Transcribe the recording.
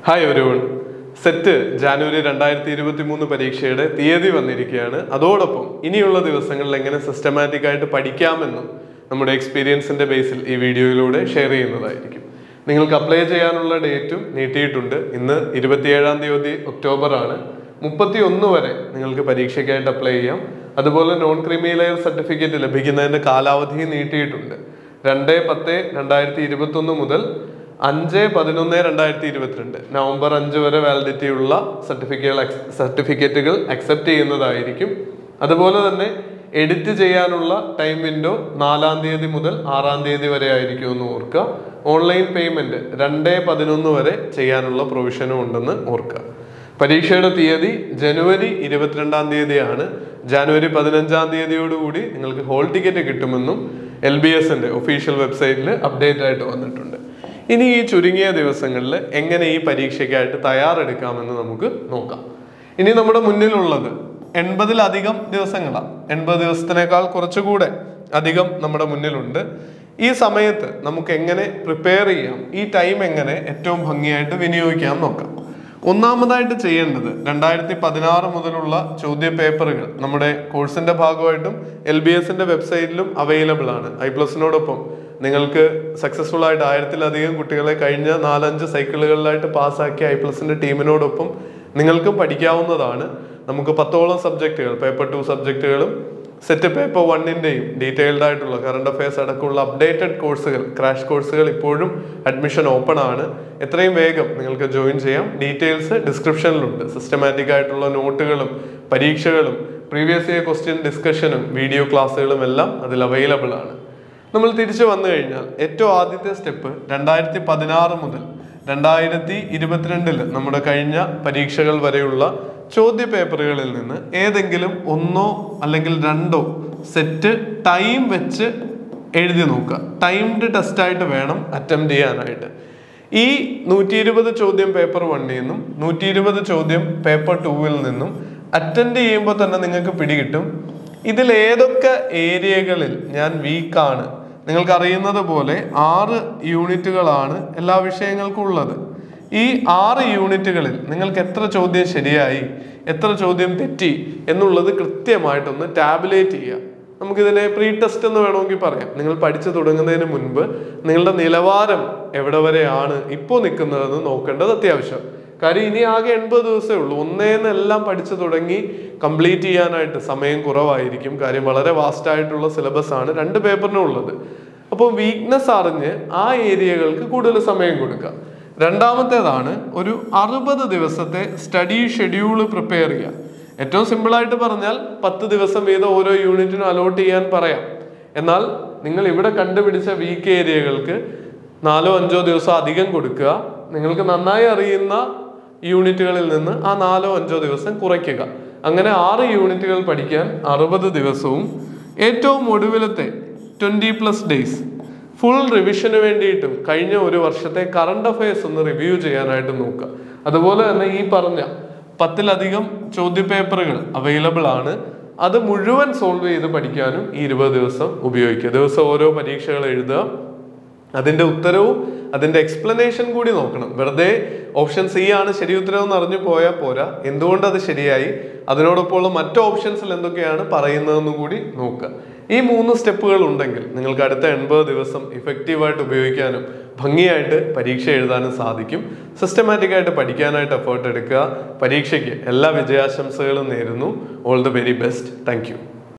hi ഒരുവൺ set January രണ്ടായിരത്തി ഇരുപത്തി മൂന്ന് പരീക്ഷയുടെ തീയതി വന്നിരിക്കുകയാണ് അതോടൊപ്പം ഇനിയുള്ള ദിവസങ്ങളിൽ എങ്ങനെ സിസ്റ്റമാറ്റിക് ആയിട്ട് പഠിക്കാമെന്നും നമ്മുടെ എക്സ്പീരിയൻസിന്റെ ബേസിൽ ഈ വീഡിയോയിലൂടെ ഷെയർ ചെയ്യുന്നതായിരിക്കും നിങ്ങൾക്ക് അപ്ലൈ ചെയ്യാനുള്ള ഡേറ്റും നീട്ടിയിട്ടുണ്ട് ഇന്ന് ഇരുപത്തിയേഴാം തീയതി ഒക്ടോബർ ആണ് മുപ്പത്തി ഒന്ന് വരെ നിങ്ങൾക്ക് പരീക്ഷയ്ക്കായിട്ട് അപ്ലൈ ചെയ്യാം അതുപോലെ നോൺ ക്രീമി ലെയർ സർട്ടിഫിക്കറ്റ് ലഭിക്കുന്നതിന്റെ കാലാവധി നീട്ടിയിട്ടുണ്ട് രണ്ട് പത്ത് രണ്ടായിരത്തി ഇരുപത്തി ഒന്ന് മുതൽ അഞ്ച് പതിനൊന്ന് രണ്ടായിരത്തി ഇരുപത്തിരണ്ട് നവംബർ അഞ്ച് വരെ വാലിഡിറ്റി ഉള്ള സർട്ടിഫിക്കറ്റുകൾ സർട്ടിഫിക്കറ്റുകൾ അക്സെപ്റ്റ് ചെയ്യുന്നതായിരിക്കും അതുപോലെ തന്നെ എഡിറ്റ് ചെയ്യാനുള്ള ടൈം വിൻഡോ നാലാം തീയതി മുതൽ ആറാം തീയതി വരെ ആയിരിക്കും എന്ന് ഓർക്കുക ഓൺലൈൻ പേയ്മെന്റ് രണ്ട് പതിനൊന്ന് വരെ ചെയ്യാനുള്ള പ്രൊവിഷനും ഉണ്ടെന്ന് ഓർക്കുക പരീക്ഷയുടെ തീയതി ജനുവരി ഇരുപത്തിരണ്ടാം തീയതിയാണ് ജാനുവരി പതിനഞ്ചാം തീയതിയോടുകൂടി നിങ്ങൾക്ക് ഹോൾ ടിക്കറ്റ് കിട്ടുമെന്നും എൽ ബി എസിന്റെ ഒഫീഷ്യൽ വെബ്സൈറ്റിൽ അപ്ഡേറ്റ് ആയിട്ട് വന്നിട്ടുണ്ട് ഇനി ഈ ചുരുങ്ങിയ ദിവസങ്ങളിൽ എങ്ങനെ ഈ പരീക്ഷയ്ക്കായിട്ട് തയ്യാറെടുക്കാമെന്ന് നമുക്ക് നോക്കാം ഇനി നമ്മുടെ മുന്നിലുള്ളത് എൺപതിലധികം ദിവസങ്ങളാണ് എൺപത് ദിവസത്തിനേക്കാൾ കുറച്ചുകൂടെ അധികം നമ്മുടെ മുന്നിലുണ്ട് ഈ സമയത്ത് നമുക്ക് എങ്ങനെ പ്രിപ്പയർ ചെയ്യാം ഈ ടൈം എങ്ങനെ ഏറ്റവും ഭംഗിയായിട്ട് വിനിയോഗിക്കാം നോക്കാം ഒന്നാമതായിട്ട് ചെയ്യേണ്ടത് രണ്ടായിരത്തി പതിനാറ് മുതലുള്ള ചോദ്യ പേപ്പറുകൾ നമ്മുടെ കോഴ്സിന്റെ ഭാഗമായിട്ടും എൽ ബി എസിന്റെ വെബ്സൈറ്റിലും അവൈലബിൾ ആണ് ഐ പ്ലസിനോടൊപ്പം നിങ്ങൾക്ക് സക്സസ്ഫുൾ ആയിട്ട് ആയിരത്തിലധികം കുട്ടികളെ കഴിഞ്ഞ നാലഞ്ച് സൈക്കിളുകളിലായിട്ട് പാസ്സാക്കിയ ഐ പ്ലസിന്റെ ടീമിനോടൊപ്പം നിങ്ങൾക്കും പഠിക്കാവുന്നതാണ് നമുക്ക് പത്തോളം സബ്ജക്റ്റുകൾ പേപ്പർ ടു സബ്ജക്റ്റുകളും സെറ്റ് പേപ്പർ വണ്ണിന്റെയും ഡീറ്റെയിൽഡ് ആയിട്ടുള്ള കറണ്ട് അഫയേഴ്സ് അടക്കമുള്ള അപ്ഡേറ്റഡ് കോഴ്സുകൾ ക്രാഷ് കോഴ്സുകൾ ഇപ്പോഴും അഡ്മിഷൻ ഓപ്പൺ ആണ് എത്രയും വേഗം നിങ്ങൾക്ക് ജോയിൻ ചെയ്യാം ഡീറ്റെയിൽസ് ഡിസ്ക്രിപ്ഷനിലുണ്ട് സിസ്റ്റമാറ്റിക് ആയിട്ടുള്ള നോട്ടുകളും പരീക്ഷകളും പ്രീവിയസ് ഇയർ ക്വസ്റ്റ്യൻ ഡിസ്കഷനും വീഡിയോ ക്ലാസ്സുകളും എല്ലാം അതിൽ അവൈലബിൾ ആണ് നമ്മൾ തിരിച്ചു വന്നു കഴിഞ്ഞാൽ ഏറ്റവും ആദ്യത്തെ സ്റ്റെപ്പ് രണ്ടായിരത്തി പതിനാറ് മുതൽ രണ്ടായിരത്തി ഇരുപത്തിരണ്ടില് നമ്മുടെ കഴിഞ്ഞ പരീക്ഷകൾ വരെയുള്ള ചോദ്യ പേപ്പറുകളിൽ നിന്ന് ഏതെങ്കിലും ഒന്നോ അല്ലെങ്കിൽ രണ്ടോ സെറ്റ് ടൈം വെച്ച് എഴുതി നോക്കുക ടൈംഡ് ടെസ്റ്റ് ആയിട്ട് വേണം അറ്റംപ്റ്റ് ചെയ്യാനായിട്ട് ഈ നൂറ്റി ഇരുപത് ചോദ്യം പേപ്പർ വണ്ണിൽ നിന്നും നൂറ്റി ഇരുപത് ചോദ്യം പേപ്പർ ടൂവിൽ നിന്നും അറ്റൻഡ് ചെയ്യുമ്പോൾ തന്നെ നിങ്ങൾക്ക് പിടികിട്ടും ഇതിൽ ഏതൊക്കെ ഏരിയകളിൽ ഞാൻ വീക്കാണ് നിങ്ങൾക്ക് അറിയുന്നത് പോലെ ആറ് യൂണിറ്റുകളാണ് എല്ലാ വിഷയങ്ങൾക്കും ഉള്ളത് ഈ ആറ് യൂണിറ്റുകളിൽ നിങ്ങൾക്ക് എത്ര ചോദ്യം ശരിയായി എത്ര ചോദ്യം തെറ്റി എന്നുള്ളത് കൃത്യമായിട്ടൊന്ന് ടാബുലേറ്റ് ചെയ്യുക നമുക്കിതിനെ പ്രീ ടെസ്റ്റ് എന്ന് വേണമെങ്കിൽ പറയാം നിങ്ങൾ പഠിച്ചു തുടങ്ങുന്നതിന് മുൻപ് നിങ്ങളുടെ നിലവാരം എവിടെ വരെയാണ് ഇപ്പോൾ നിൽക്കുന്നതെന്ന് നോക്കേണ്ടത് അത്യാവശ്യം കാര്യം ഇനി ആകെ എൺപത് ദിവസമേ ഉള്ളൂ ഒന്നേന്നെല്ലാം പഠിച്ചു തുടങ്ങി കംപ്ലീറ്റ് ചെയ്യാനായിട്ട് സമയം കുറവായിരിക്കും കാര്യം വളരെ വാസ്റ്റ് ആയിട്ടുള്ള സിലബസ് ആണ് രണ്ട് പേപ്പറിനും ഉള്ളത് അപ്പോൾ വീക്ക്നെസ് അറിഞ്ഞ് ആ ഏരിയകൾക്ക് കൂടുതൽ സമയം കൊടുക്കുക രണ്ടാമത്തേതാണ് ഒരു അറുപത് ദിവസത്തെ സ്റ്റഡി ഷെഡ്യൂൾ പ്രിപ്പയർ ചെയ്യുക ഏറ്റവും സിമ്പിളായിട്ട് പറഞ്ഞാൽ പത്ത് ദിവസം വീതം ഓരോ യൂണിറ്റിനും അലോട്ട് ചെയ്യാൻ പറയാം എന്നാൽ നിങ്ങൾ ഇവിടെ കണ്ടുപിടിച്ച വീക്ക് ഏരിയകൾക്ക് നാലോ അഞ്ചോ ദിവസം അധികം കൊടുക്കുക നിങ്ങൾക്ക് നന്നായി അറിയുന്ന യൂണിറ്റുകളിൽ നിന്ന് ആ നാലോ അഞ്ചോ ദിവസം കുറയ്ക്കുക അങ്ങനെ ആറ് യൂണിറ്റുകൾ പഠിക്കാൻ അറുപത് ദിവസവും ഏറ്റവും ഒടുവിലത്തെ ട്വന്റി പ്ലസ് ഡേയ്സ് ഫുൾ റിവിഷന് വേണ്ടിയിട്ടും കഴിഞ്ഞ ഒരു വർഷത്തെ കറണ്ട് അഫയേഴ്സ് ഒന്ന് റിവ്യൂ ചെയ്യാനായിട്ട് നോക്കുക അതുപോലെ തന്നെ ഈ പറഞ്ഞ പത്തിലധികം ചോദ്യപേപ്പറുകൾ അവൈലബിൾ ആണ് അത് മുഴുവൻ സോൾവ് ചെയ്ത് പഠിക്കാനും ഈ ഇരുപത് ദിവസം ഉപയോഗിക്കുക ദിവസം ഓരോ പരീക്ഷകൾ എഴുതുക അതിന്റെ ഉത്തരവും അതിന്റെ എക്സ്പ്ലനേഷൻ കൂടി നോക്കണം വെറുതെ ഓപ്ഷൻ സി ആണ് ശരി ഉത്തരം എന്ന് അറിഞ്ഞു പോയാൽ പോരാ എന്തുകൊണ്ട് അത് ശരിയായി അതിനോടൊപ്പമുള്ള മറ്റു ഓപ്ഷൻസിൽ എന്തൊക്കെയാണ് പറയുന്നതെന്നും കൂടി നോക്കുക ഈ മൂന്ന് സ്റ്റെപ്പുകൾ ഉണ്ടെങ്കിൽ നിങ്ങൾക്ക് അടുത്ത എൺപത് ദിവസം ഇഫക്റ്റീവായിട്ട് ഉപയോഗിക്കാനും ഭംഗിയായിട്ട് പരീക്ഷ എഴുതാനും സാധിക്കും സിസ്റ്റമാറ്റിക് ആയിട്ട് പഠിക്കാനായിട്ട് എഫേർട്ട് എടുക്കുക പരീക്ഷയ്ക്ക് എല്ലാ വിജയാശംസകളും നേരുന്നു all the very best thank